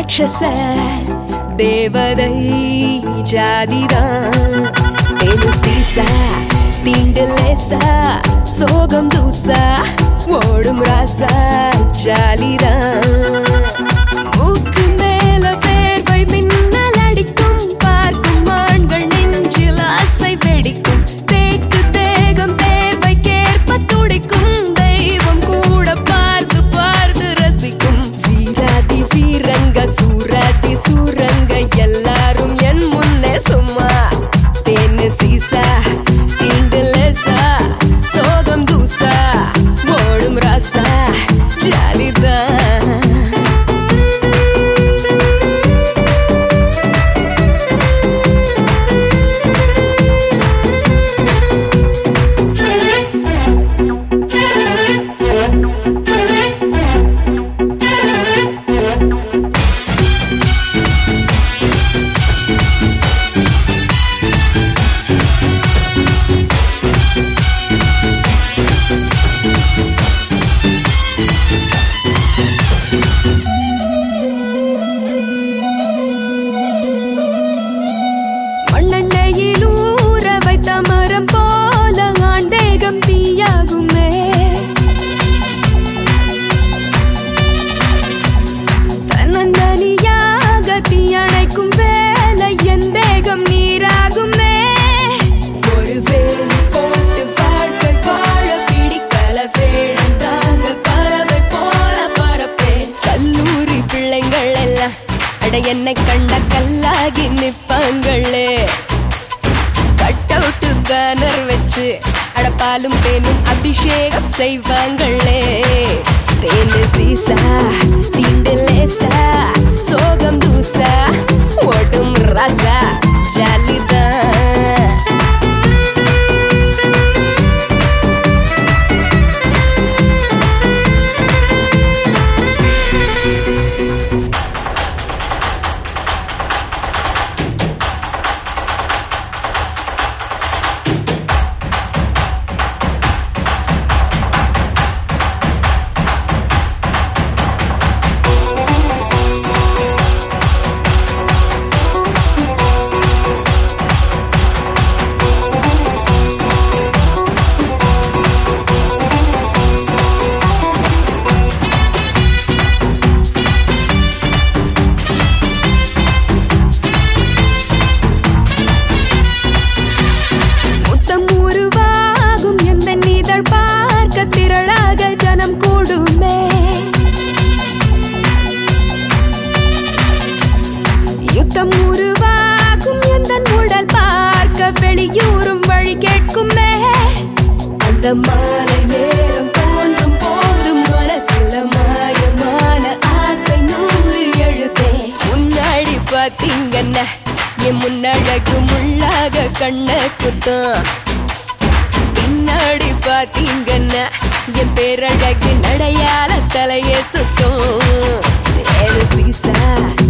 ராட்சச தேவதை ஜாதிதான் தேனு சீசா தீண்டு லேசா சோகம் தூசா ஓடும் ராசா ஜாலிதான் மூக்கு மேல வேர்வை மின்னல் அடிக்கும் பார்க்கும் ஆண்கள் நெஞ்சில் ஆசை வெடிக்கும் தேக்கு தேகம் தேவைக்கேற்ப துடிக்கும் தெய்வம் கூட பார்த்து பார்த்து ரசிக்கும் வீராதி வீரங்க சூராதி சூரங்க எல்லாரும் என் முன்னே சும்மா தேன்னு சீசா தீண்டு லேசா சோகம் தூசா ஓடும் ராசா ஜாலிதான் மண்ணெண்ணையில் ஊற வைத்த மரம் போல ஆண்டேகம் தீயாகுமே தன்னந்தனியாக தீயணைக்கும் வேலை என் தேகம் நீராகுமே ஒரு வேலி போட்டு வாழ்க்கை வாழ பிடிக்கல வேடம் தாங்க பறவை போல பரப்பேன் கல்லூரி பிள்ளைங்கள் எல்லாம் அட என்னை கண்ட கல்லாகி நிப்பாங்களே கட் அவுட் பேனர் வச்சு அடப்பாலும் தேனும் அபிஷேகம் செய்வாங்களே தேனு சீசா தீண்டு லேசா சோகம் தூசா ஓடும் ரசா ஜாலிதான் முத்தம் உருவாகும் எந்த நீதழ் பார்க்க திரளாக ஜனம் கூடுமே யுத்தம் உருவாகும் எந்த உடல் பார்க்க வெளியூரும் வழி கேட்குமே அந்த மாலை நேரம் தோன்றும் போது மனசுல மாயமான ஆசை நூறு எழுதே முன்னாடி பாத்தீங்கன்னா என் முன்னழகு முள்ளாக கண்ண குத்தம் பின்னாடி பாத்தீங்கன்னா என் பேரழகு நடையால தலையே சுத்தம் தேனு சீசா